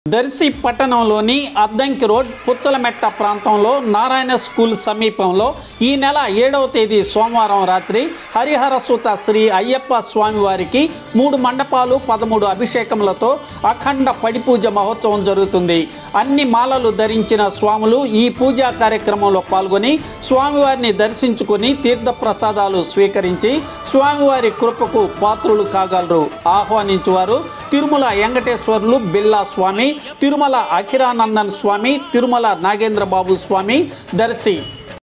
దర్శి పట్టణంలోని అద్దంకి రోడ్ పుచ్చలమెట్ట ప్రాంతంలో నారాయణ స్కూల్ సమీపంలో ఈ నెల ఏడవ తేదీ సోమవారం రాత్రి హరిహర సుత శ్రీ అయ్యప్ప స్వామివారికి మూడు మండపాలు పదమూడు అభిషేకములతో అఖండ పడిపూజ మహోత్సవం జరుగుతుంది అన్ని మాలలు ధరించిన స్వాములు ఈ పూజా కార్యక్రమంలో పాల్గొని స్వామివారిని దర్శించుకుని తీర్థ ప్రసాదాలు స్వీకరించి స్వామివారి కృపకు పాత్రులు కాగలరు ఆహ్వానించువారు తిరుమల వెంకటేశ్వర్లు బిల్లా స్వామి తిరుమల అఖిరానందన్ స్వామి తిరుమల నాగేంద్ర బాబు స్వామి దర్శి